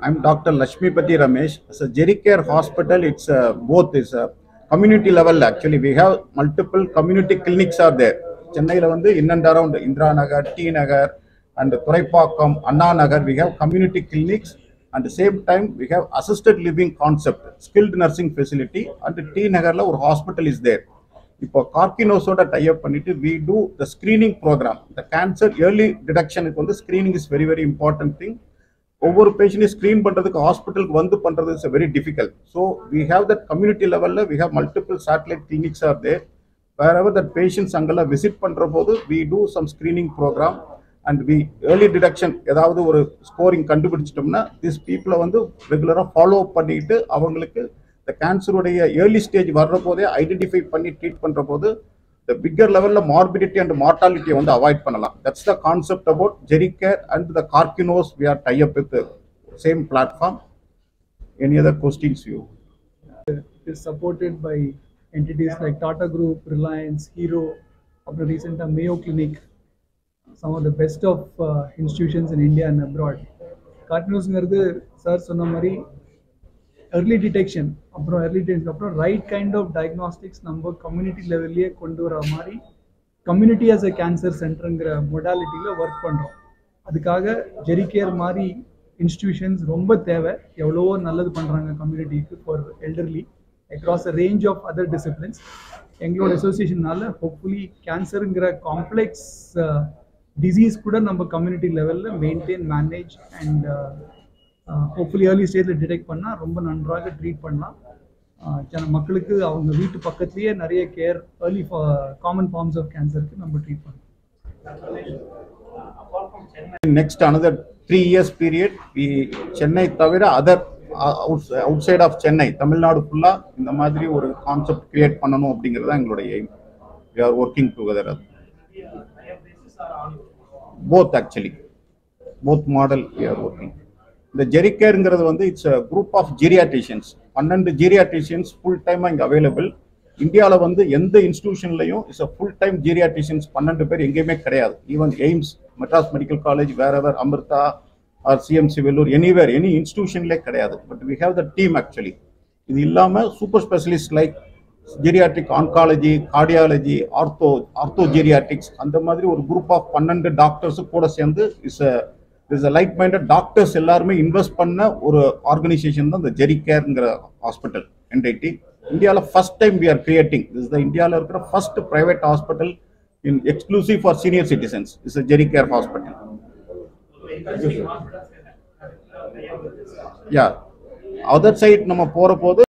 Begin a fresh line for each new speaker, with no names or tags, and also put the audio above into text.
I'm Dr. Lashmipati Ramesh. As a Jericare hospital, it's uh, both is a community level actually. We have multiple community clinics are there. சென்னையில் வந்து in and around Indira Nagar T Nagar and Thoraipakkam Anna Nagar we have community clinics and the same time we have assisted living concept skilled nursing facility and T நகர்ல ஒரு hospital is there இப்போ கார்கினோஸோட type பண்ணிட்டு we do the screening program இந்த cancer early டிடெக்ஷனுக்கு வந்து screening is very very important thing ஒவ்வொரு பேஷண்டையும் ஸ்க்ரீன் பண்ணுறதுக்கு ஹாஸ்பிட்டலுக்கு வந்து பண்ணுறது is very difficult so we have that community லெவலில் we have multiple satellite clinics are there wherever that patients அங்கெல்லாம் விசிட் பண்ணுற போது we do some screening program and we early detection ஏதாவது ஒரு ஸ்கோரிங் கண்டுபிடிச்சிட்டோம்னா திஸ் பீப்புளை வந்து ரெகுலராக follow பண்ணிட்டு அவங்களுக்கு இந்த கேன்சருடைய ஏர்லி ஸ்டேஜ் வர்ற போதே ஐடென்டிஃபை பண்ணி ட்ரீட் பண்ணுற போது இந்த பிக்கர் லெவலில் மார்பிடிட்டி அண்ட் மார்டாலிட்டியை வந்து அவாய்ட் பண்ணலாம் that's the concept about GeriCare and the Karkinos we are tie up with same platform any other questions you
It is supported by entities like Tata Group, Reliance, Hero, அப்புறம் ரீசெண்டாக Mayo Clinic some of the best of uh, institutions in India and abroad. கார்டினோஸ்ங்கிறது sir சொன்ன மாதிரி early detection அப்புறம் early detection அப்புறம் right kind of diagnostics நம்ம community லெவல்லையே கொண்டு வர மாதிரி கம்யூனிட்டி ஆஸ் அ கேன்சர் சென்டருங்கிற மொடாலிட்டியில் ஒர்க் பண்ணுறோம் அதுக்காக ஜெரிகேர் மாதிரி இன்ஸ்டிடியூஷன்ஸ் ரொம்ப தேவை எவ்வளவோ நல்லது பண்ணுறாங்க கம்யூனிட்டிக்கு for elderly across a range of other disciplines எங்களோட அசோசியேஷனால ஹோப்ஃபுல்லி கேன்சருங்கிற காம்ப்ளெக்ஸ் டிசீஸ் கூட நம்ம கம்யூனிட்டி லெவலில் maintain manage and hopefully early ஸ்டேஜில் டிடெக்ட் பண்ணால் ரொம்ப நன்றாக ட்ரீட் பண்ணலாம் ஆஹ் ஜன மக்களுக்கு அவங்க வீட்டு பக்கத்துலேயே நிறைய care early common forms of கேன்சருக்கு நம்ம ட்ரீட் பண்ணலாம்
next another three years period we Chennai தவிர other outside of Chennai Tamil Nadu ஃபுல்லாக இந்த மாதிரி ஒரு கான்செப்ட் கிரியேட் பண்ணணும் அப்படிங்கிறது தான் எங்களுடைய aim we are working together அது both actually both model we are working இந்த ஜெரிகேருங்கிறது வந்து it's a group of geriatricians பன்னெண்டு ஜீரியாட்ரிஷியன்ஸ் ஃபுல் டைமாக இங்கே அவைலபிள் இந்தியாவில் வந்து எந்த இன்ஸ்டிடியூஷன்லையும் it's a full time geriatricians பன்னெண்டு பேர் எங்கேயுமே கிடையாது even AIIMS Madras medical college wherever Amrita or CMC Vellore anywhere any இன்ஸ்டிடியூஷன்லேயே கிடையாது but we have the team actually இது இல்லாமல் super specialist like geriatric oncology cardiology ortho ortho geriatrics அந்த மாதிரி ஒரு குரூப் ஆஃப் பன்னெண்டு டாக்டர்ஸு கூட சேர்ந்து is is a like minded doctors எல்லாருமே இன்வெஸ்ட் பண்ண ஒரு ஆர்கனைசேஷன் தான் இந்த ஜெரிகேர்ங்கிற ஹாஸ்பிட்டல் என்ஐடி இந்தியாவில் first time we are creating is the இந்தியாவில் இருக்கிற first private hospital in exclusive for senior citizens is a GeriCare hospital yeah other side நம்ம போகிற போது